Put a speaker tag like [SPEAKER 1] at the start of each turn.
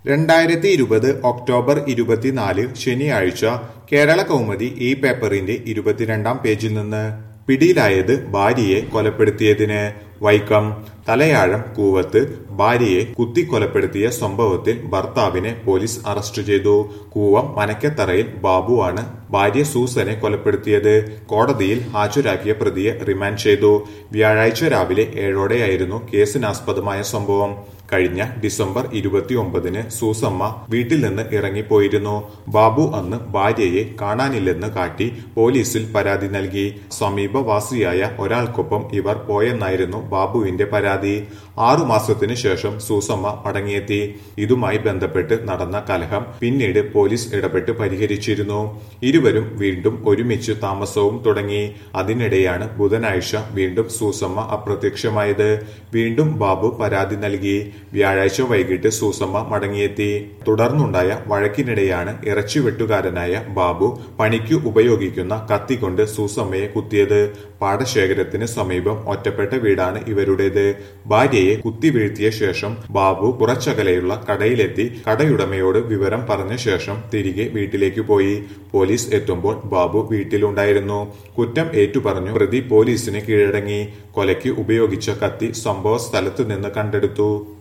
[SPEAKER 1] രണ്ടായിരത്തി ഇരുപത് ഒക്ടോബർ ഇരുപത്തിനാല് ശനിയാഴ്ച കേരള കൗമുദി ഈ പേപ്പറിന്റെ ഇരുപത്തിരണ്ടാം പേജിൽ നിന്ന് പിടിയിലായത് ഭാര്യയെ കൊലപ്പെടുത്തിയതിന് വൈക്കം തലയാഴം കൂവത്ത് ഭാര്യയെ കുത്തിക്കൊലപ്പെടുത്തിയ സംഭവത്തിൽ ഭർത്താവിനെ പോലീസ് അറസ്റ്റ് ചെയ്തു കൂവം മനക്കത്തറയിൽ ബാബുവാണ് ഭാര്യ സൂസനെ കൊലപ്പെടുത്തിയത് കോടതിയിൽ ഹാജരാക്കിയ പ്രതിയെ റിമാൻഡ് ചെയ്തു വ്യാഴാഴ്ച രാവിലെ ഏഴോടെയായിരുന്നു കേസിനാസ്പദമായ സംഭവം കഴിഞ്ഞ ഡിസംബർ ഇരുപത്തിയൊമ്പതിന് സൂസമ്മ വീട്ടിൽ നിന്ന് ഇറങ്ങിപ്പോയിരുന്നു ബാബു അന്ന് ഭാര്യയെ കാണാനില്ലെന്ന് കാട്ടി പോലീസിൽ പരാതി നൽകി സമീപവാസിയായ ഒരാൾക്കൊപ്പം ഇവർ പോയെന്നായിരുന്നു ബാബുവിന്റെ പരാതി ആറു മാസത്തിനു ശേഷം സൂസമ്മ മടങ്ങിയെത്തി ഇതുമായി ബന്ധപ്പെട്ട് നടന്ന കലഹം പിന്നീട് പോലീസ് ഇടപെട്ട് പരിഹരിച്ചിരുന്നു ഇരുവരും വീണ്ടും ഒരുമിച്ച് താമസവും തുടങ്ങി അതിനിടെയാണ് ബുധനാഴ്ച വീണ്ടും സൂസമ്മ അപ്രത്യക്ഷമായത് വീണ്ടും ബാബു പരാതി നൽകി വ്യാഴാഴ്ച വൈകിട്ട് സൂസമ്മ മടങ്ങിയെത്തി തുടർന്നുണ്ടായ വഴക്കിനിടെയാണ് ഇറച്ചിവെട്ടുകാരനായ ബാബു പണിക്കു ഉപയോഗിക്കുന്ന കത്തി കൊണ്ട് സൂസമ്മയെ കുത്തിയത് പാടശേഖരത്തിന് സമീപം ഒറ്റപ്പെട്ട വീടാണ് ഇവരുടേത് ഭാര്യയെ കുത്തി വീഴ്ത്തിയ ശേഷം ബാബു കുറച്ചകലെയുള്ള കടയിലെത്തി കടയുടമയോട് വിവരം പറഞ്ഞ ശേഷം തിരികെ വീട്ടിലേക്ക് പോയി പോലീസ് എത്തുമ്പോൾ ബാബു വീട്ടിലുണ്ടായിരുന്നു കുറ്റം ഏറ്റുപറഞ്ഞു പ്രതി പോലീസിന് കീഴടങ്ങി കൊലയ്ക്ക് ഉപയോഗിച്ച കത്തി സംഭവ സ്ഥലത്ത് നിന്ന് കണ്ടെടുത്തു